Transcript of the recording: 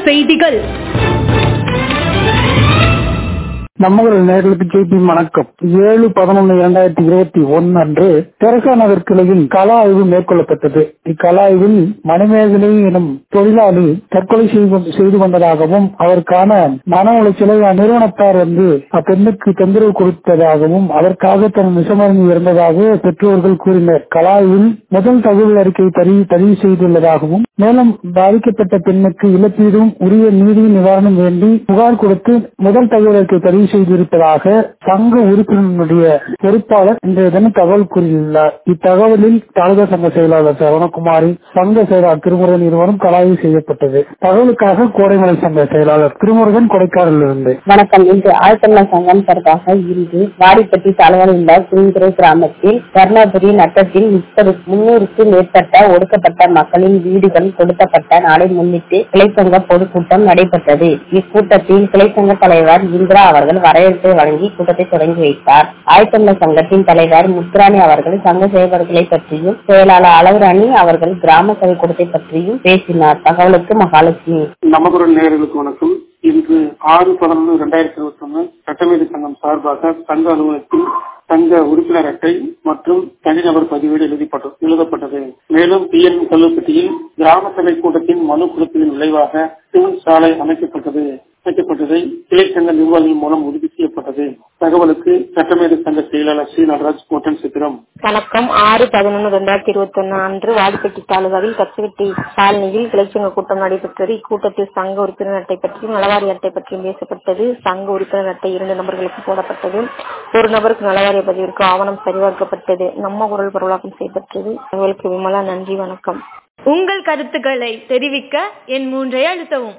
செய்திகள் நம்மளோட நேர்களுக்கு ஜெய்பி வணக்கம் ஏழு பதினொன்னு இரண்டாயிரத்தி இருபத்தி ஒன்னு அன்று தெரசா நகர் கிளையில் கள ஆய்வு மேற்கொள்ளப்பட்டது இக்கள ஆய்வில் மணிமேகலை எனும் தொழிலாளி தற்கொலை செய்து- செய்து கொண்டதாகவும் அவருக்கான மன உளைச்சலை அந்நிறுவனத்தார் வந்து அப்பெண்ணுக்கு தொந்தரவு கொடுத்ததாகவும் அதற்காக தன் விஷமருந்து இருந்ததாக பெற்றோர்கள் கூறினர் கலாயில் முதல் தகவல் அறிக்கை பதிவு பதிவு செய்துள்ளதாகவும் மேலும் பாதிக்கப்பட்ட பெண்ணுக்கு இழப்பீடும் உரிய நீதி நிவாரணம் வேண்டி புகார் கொடுத்து முதல் தகவல் அறிக்கை பதிவு செய்திருப்பதாக சங்க உறுப்பினருடைய பொறுப்பாளர் இன்றைய தினம் தகவல் கூறியுள்ளார் இத்தகவலில் தாலுகா சங்க செயலாளர் சரவணகுமாரி சங்க செயலாளர் திருமுருகன் இருவரும் கலாய்வு செய்யப்பட்டது தகவலுக்காக கோடைமலை சங்க செயலாளர் திருமுருகன் கொடைக்கானலிருந்து வணக்கம் இன்று ஆழ்த்தமிழ சங்கம் சார்பாக இன்று வாடிப்பட்டி தலைவரில் உள்ள குருந்துறை கிராமத்தில் தர்மபுரி நட்டத்தில் முப்பது முன்னூறுக்கும் மேற்பட்ட ஒடுக்கப்பட்ட மக்களின் வீடுகள் கொடுக்கப்பட்ட நாளை முன்னிட்டு கிளைச்சங்க பொதுக்கூட்டம் நடைபெற்றது இக்கூட்டத்தில் கிளைச்சங்க தலைவர் இந்திரா அவர்கள் வரவேற்பை வழங்கி கூட்டத்தை தொடங்கி வைத்தார் ஆழ்த்தமிழ சங்கத்தின் தலைவர் முத்துராணி அவர்கள் சங்க செயல்பாடுகளை பற்றியும் செயலாளர் அளவுராணி அவர்கள் கிராம சபை கூட்டத்தை பற்றியும் பேசினார் தகவலுக்கு மகாலட்சுமி நமக்குரல் நேயர்களுக்கு வணக்கம் இன்று ஆறு பதினொன்று இரண்டாயிரத்தி இருபத்தி ஒன்று சட்டமேதை சங்கம் சார்பாக சங்க அலுவலகத்தில் சங்க உறுப்பினர் அட்டை மற்றும் தனிநபர் பதிவேடு எழுதிப்பட்ட எழுதப்பட்டது மேலும் பிஎன் கல்லுப்பட்டியில் கிராம சபை கூட்டத்தின் மனு கொடுத்ததன் விளைவாக சிவன் சாலை அமைக்கப்பட்டது அமைக்கப்பட்டதை கிளை சங்க நிர்வாகிகள் மூலம் உறுதி செய்யப்பட்டது தகவலுக்கு சட்டமேதை சங்க செயலாளர் ஸ்ரீ நடராஜ் கோட்டன் சித்திரம் வணக்கம் ஆறு பதினொன்று ரெண்டாயிரத்தி இருபத்தி ஒன்னு அன்று வாடிப்பட்டி தாலுகாவில் கச்சவெட்டி காலனியில் கிளைச்சங்க கூட்டம் நடைபெற்றது இக்கூட்டத்தில் சங்க உறுப்பினர் அட்டை பற்றியும் நலவாரி அட்டை பற்றியும் பேசப்பட்டது சங்க உறுப்பினர் அட்டை இரண்டு நபர்களுக்கு போடப்பட்டது ஒரு நபருக்கு நலவாரிய பதிவிற்கு ஆவணம் சரிபார்க்கப்பட்டது நம்ம குரல் பரவலாக்கம் செய்யப்பட்டது உங்களுக்கு விமலா நன்றி வணக்கம் உங்கள் கருத்துக்களை தெரிவிக்க என் மூன்றை அழுத்தவும்